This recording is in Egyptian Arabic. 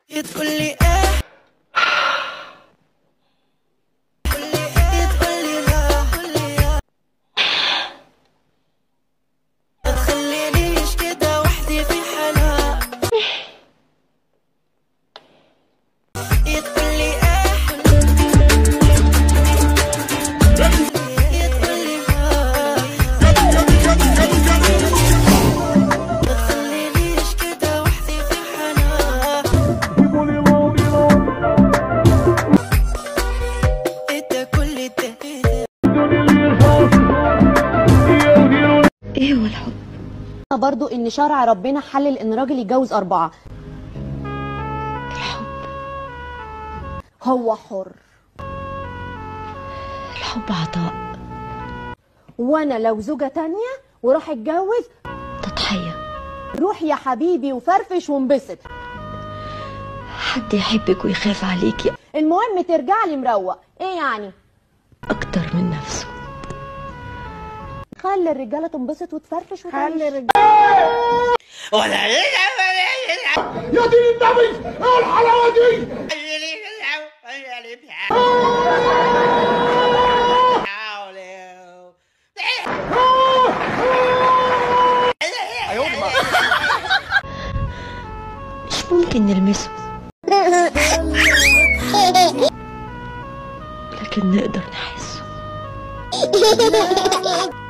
تقول لي ايه تقول لي ايه تقول لي لا تقول لي يا ما تخلينيش كده وحدي في حالها تقول لي ايه تقول لي لا ما تخلينيش كده وحدي في حالها انت كل ده ايه هو الحب برضو ان شرع ربنا حلل ان راجل يتجوز اربعة الحب هو حر الحب عطاء وانا لو زوجة تانية وراح اتجوز تضحية روح يا حبيبي وفرفش وانبسط حد يحبك ويخاف عليكي المهم ترجع لي مروق ايه يعني اكتر من نفسه خلي الرجالة تنبسط وتفرفش وتعيش خلي الرجالة ولا يا دين النبي ايه الحلاوه دي مش ممكن نلمسه لكن نقدر نحسه